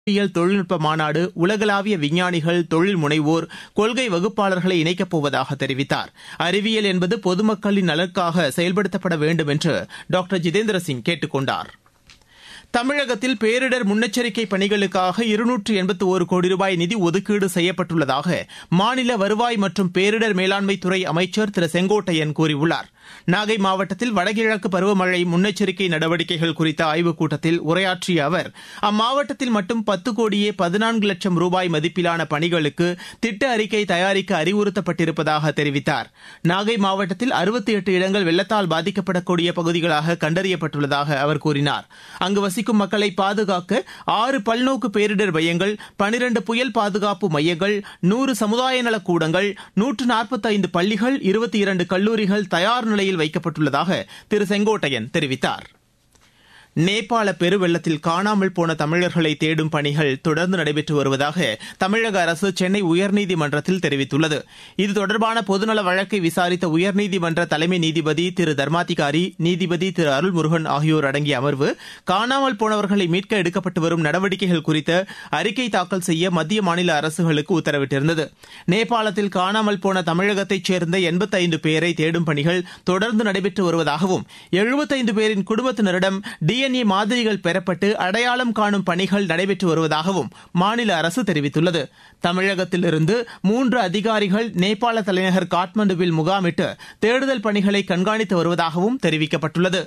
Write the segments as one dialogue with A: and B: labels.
A: அறிவியல் தொழில்நுட்ப மாநாடு உலகளாவிய விஞ்ஞானிகள் தொழில் முனைவோர் கொள்கை வகுப்பாளர்களை இணைக்கப் போவதாக தெரிவித்தார் அறிவியல் என்பது பொதுமக்களின் நலனுக்காக செயல்படுத்தப்பட வேண்டும் என்று டாக்டர் ஜிதேந்திர சிங் கேட்டுக் கொண்டார் தமிழகத்தில் பேரிடர் முன்னெச்சரிக்கை பணிகளுக்காக இருநூற்று எண்பத்து ஒரு கோடி ரூபாய் நிதி ஒதுக்கீடு செய்யப்பட்டுள்ளதாக மாநில வருவாய் மற்றும் பேரிடர் மேலாண்மைத்துறை அமைச்சர் திரு செங்கோட்டையன் கூறியுள்ளார் நாகை மாவட்டத்தில் வடகிழக்கு பருவமழை முன்னெச்சரிக்கை நடவடிக்கைகள் குறித்த ஆய்வுக் கூட்டத்தில் உரையாற்றிய அவர் அம்மாவட்டத்தில் மட்டும் பத்து கோடியே பதினான்கு லட்சம் ரூபாய் மதிப்பிலான பணிகளுக்கு திட்ட அறிக்கை தயாரிக்க அறிவுறுத்தப்பட்டிருப்பதாக தெரிவித்தார் நாகை மாவட்டத்தில் அறுபத்தி எட்டு இடங்கள் வெள்ளத்தால் பாதிக்கப்படக்கூடிய பகுதிகளாக கண்டறியப்பட்டுள்ளதாக அவர் கூறினார் அங்கு வசிக்கும் மக்களை பாதுகாக்க ஆறு பல்நோக்கு பேரிடர் மையங்கள் பனிரண்டு புயல் பாதுகாப்பு மையங்கள் நூறு சமுதாய நலக் கூடங்கள் நூற்று நாற்பத்தைந்து பள்ளிகள் இருபத்தி இரண்டு கல்லூரிகள் தயார் நிலையில் வைக்கப்பட்டுள்ளதாக திரு செங்கோட்டையன் தெரிவித்தார் நேபாள பெருவெள்ளத்தில் காணாமல் போன தமிழர்களை தேடும் பணிகள் தொடர்ந்து நடைபெற்று வருவதாக தமிழக அரசு சென்னை உயர்நீதிமன்றத்தில் தெரிவித்துள்ளது இது தொடர்பான பொதுநல வழக்கை விசாரித்த உயர்நீதிமன்ற தலைமை நீதிபதி திரு தர்மாதிகாரி நீதிபதி திரு அருள்முருகன் ஆகியோர் அடங்கிய அமர்வு காணாமல் போனவர்களை மீட்க எடுக்கப்பட்டு வரும் நடவடிக்கைகள் குறித்த அறிக்கை தாக்கல் செய்ய மத்திய மாநில அரசுகளுக்கு உத்தரவிட்டிருந்தது நேபாளத்தில் காணாமல் போன தமிழகத்தைச் சேர்ந்த எண்பத்தைந்து பேரை தேடும் பணிகள் தொடர்ந்து நடைபெற்று வருவதாகவும் எழுபத்தைந்து பேரின் குடும்பத்தினரிடம் டி டிஎன்ஏ மாதிரிகள் பெறப்பட்டு அடையாளம் காணும் பணிகள் நடைபெற்று வருவதாகவும் மாநில அரசு தெரிவித்துள்ளது தமிழகத்திலிருந்து மூன்று அதிகாரிகள் நேபாள தலைநகர் காட்மண்டுவில் முகாமிட்டு தேடுதல் பணிகளை கண்காணித்து வருவதாகவும் தெரிவிக்கப்பட்டுள்ளது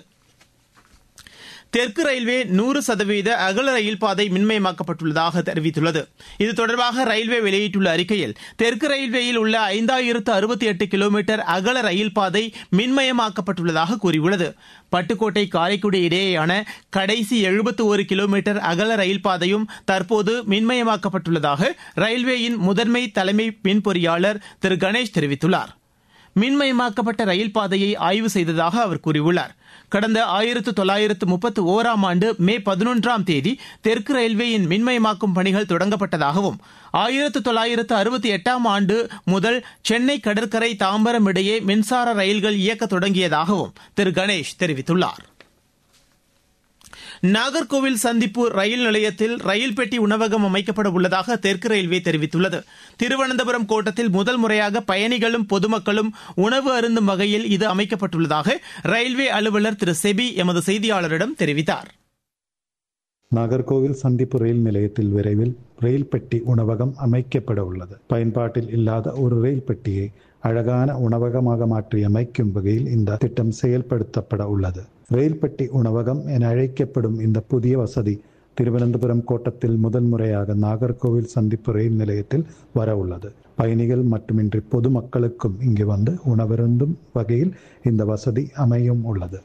A: தெற்கு ரயில்வே நூறு சதவீத அகல ரயில் பாதை மின்மயமாக்கப்பட்டுள்ளதாக தெரிவித்துள்ளது இது தொடர்பாக ரயில்வே வெளியிட்டுள்ள அறிக்கையில் தெற்கு ரயில்வேயில் உள்ள ஐந்தாயிரத்து அறுபத்தி எட்டு கிலோமீட்டர் அகல ரயில் பாதை மின்மயமாக்கப்பட்டுள்ளதாக கூறியுள்ளது பட்டுக்கோட்டை காரைக்குடி இடையேயான கடைசி எழுபத்து ஒரு கிலோமீட்டர் அகல ரயில் பாதையும் தற்போது மின்மயமாக்கப்பட்டுள்ளதாக ரயில்வேயின் முதன்மை தலைமை மின் பொறியாளர் திரு கணேஷ் தெரிவித்துள்ளார் மின்மயமாக்கப்பட்ட ரயில் பாதையை ஆய்வு செய்ததாக அவர் கூறியுள்ளார் கடந்த ஆயிரத்து தொள்ளாயிரத்து முப்பத்து ஓராம் ஆண்டு மே பதினொன்றாம் தேதி தெற்கு ரயில்வேயின் மின்மயமாக்கும் பணிகள் தொடங்கப்பட்டதாகவும் ஆயிரத்து தொள்ளாயிரத்து அறுபத்தி எட்டாம் ஆண்டு முதல் சென்னை கடற்கரை தாம்பரம் இடையே மின்சார ரயில்கள் இயக்க தொடங்கியதாகவும் திரு கணேஷ் தெரிவித்துள்ளார் நாகர்கோவில் சந்திப்பு ரயில் நிலையத்தில் ரயில் பெட்டி உணவகம் அமைக்கப்பட உள்ளதாக தெற்கு ரயில்வே தெரிவித்துள்ளது திருவனந்தபுரம் கோட்டத்தில் முதல் முறையாக பயணிகளும் பொதுமக்களும் உணவு அருந்தும் வகையில் இது அமைக்கப்பட்டுள்ளதாக ரயில்வே அலுவலர் திரு செபி எமது செய்தியாளரிடம் தெரிவித்தார்
B: நாகர்கோவில் சந்திப்பு ரயில் நிலையத்தில் விரைவில் ரயில் பெட்டி உணவகம் அமைக்கப்பட உள்ளது பயன்பாட்டில் இல்லாத ஒரு ரயில் பெட்டியை அழகான உணவகமாக மாற்றி அமைக்கும் வகையில் இந்த திட்டம் செயல்படுத்தப்பட உள்ளது ரயில் பெட்டி உணவகம் என அழைக்கப்படும் இந்த புதிய வசதி திருவனந்தபுரம் கோட்டத்தில் முதல் முறையாக நாகர்கோவில் சந்திப்பு ரயில் நிலையத்தில் வர உள்ளது பயணிகள் மட்டுமின்றி பொதுமக்களுக்கும் இங்கு வந்து உணவருந்தும் வகையில் இந்த வசதி அமையும் உள்ளது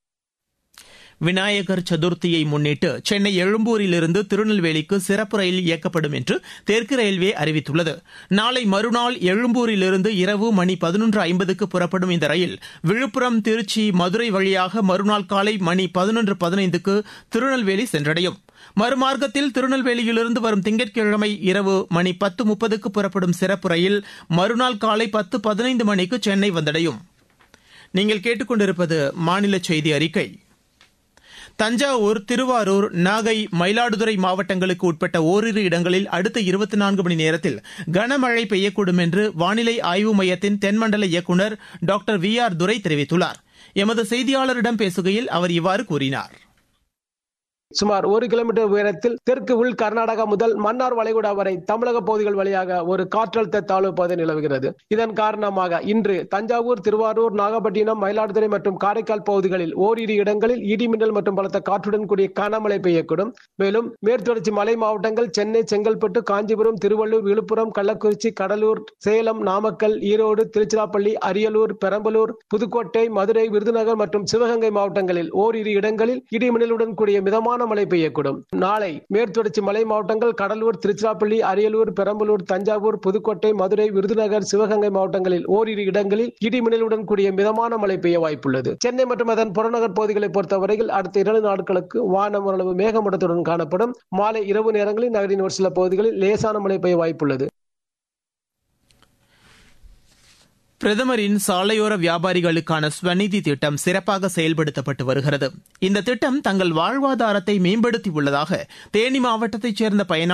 A: விநாயகர் சதுர்த்தியை முன்னிட்டு சென்னை எழும்பூரிலிருந்து திருநெல்வேலிக்கு சிறப்பு ரயில் இயக்கப்படும் என்று தெற்கு ரயில்வே அறிவித்துள்ளது நாளை மறுநாள் எழும்பூரிலிருந்து இரவு மணி பதினொன்று ஐம்பதுக்கு புறப்படும் இந்த ரயில் விழுப்புரம் திருச்சி மதுரை வழியாக மறுநாள் காலை மணி பதினொன்று பதினைந்துக்கு திருநெல்வேலி சென்றடையும் மறுமார்க்கத்தில் திருநெல்வேலியிலிருந்து வரும் திங்கட்கிழமை இரவு மணி பத்து முப்பதுக்கு புறப்படும் சிறப்பு ரயில் மறுநாள் காலை பத்து பதினைந்து மணிக்கு சென்னை வந்தடையும் நீங்கள் கேட்டுக்கொண்டிருப்பது மாநில செய்தி அறிக்கை தஞ்சாவூர் திருவாரூர் நாகை மயிலாடுதுறை மாவட்டங்களுக்கு உட்பட்ட ஓரிரு இடங்களில் அடுத்த இருபத்தி நான்கு மணி நேரத்தில் கனமழை பெய்யக்கூடும் என்று வானிலை ஆய்வு மையத்தின் தென்மண்டல இயக்குநர் டாக்டர் வி ஆர் துரை தெரிவித்துள்ளார் எமது செய்தியாளரிடம் பேசுகையில் அவர் இவ்வாறு கூறினார்
C: சுமார் ஒரு கிலோமீட்டர் உயரத்தில் தெற்கு உள் கர்நாடகா முதல் மன்னார் வளைகுடா வரை தமிழக பகுதிகள் வழியாக ஒரு காற்றழுத்த தாழ்வு பகுதி நிலவுகிறது இதன் காரணமாக இன்று தஞ்சாவூர் திருவாரூர் நாகப்பட்டினம் மயிலாடுதுறை மற்றும் காரைக்கால் பகுதிகளில் ஓரிரு இடங்களில் இடிமின்னல் மற்றும் பலத்த காற்றுடன் கூடிய கனமழை பெய்யக்கூடும் மேலும் மேற்குத்தொடர்ச்சி மலை மாவட்டங்கள் சென்னை செங்கல்பட்டு காஞ்சிபுரம் திருவள்ளூர் விழுப்புரம் கள்ளக்குறிச்சி கடலூர் சேலம் நாமக்கல் ஈரோடு திருச்சிராப்பள்ளி அரியலூர் பெரம்பலூர் புதுக்கோட்டை மதுரை விருதுநகர் மற்றும் சிவகங்கை மாவட்டங்களில் ஓரிரு இடங்களில் இடிமின்னலுடன் கூடிய மிதமான மழை பெய்யக்கூடும் நாளை மேற்குத்தொடர்ச்சி மலை மாவட்டங்கள் கடலூர் திருச்சிராப்பள்ளி அரியலூர் பெரம்பலூர் தஞ்சாவூர் புதுக்கோட்டை மதுரை விருதுநகர் சிவகங்கை மாவட்டங்களில் ஓரிரு இடங்களில் இடிமின்னலுடன் கூடிய மிதமான மழை பெய்ய வாய்ப்புள்ளது சென்னை மற்றும் அதன் புறநகர் பகுதிகளை பொறுத்தவரையில் அடுத்த இரண்டு நாட்களுக்கு வானம் ஓரளவு மேகமூட்டத்துடன் காணப்படும் மாலை இரவு நேரங்களில் நகரின் ஒரு சில பகுதிகளில் லேசான மழை பெய்ய வாய்ப்புள்ளது
A: பிரதமரின் சாலையோர வியாபாரிகளுக்கான ஸ்வநிதி திட்டம் சிறப்பாக செயல்படுத்தப்பட்டு வருகிறது இந்த திட்டம் தங்கள் வாழ்வாதாரத்தை மேம்படுத்தியுள்ளதாக தேனி மாவட்டத்தைச் சேர்ந்த பயனாளி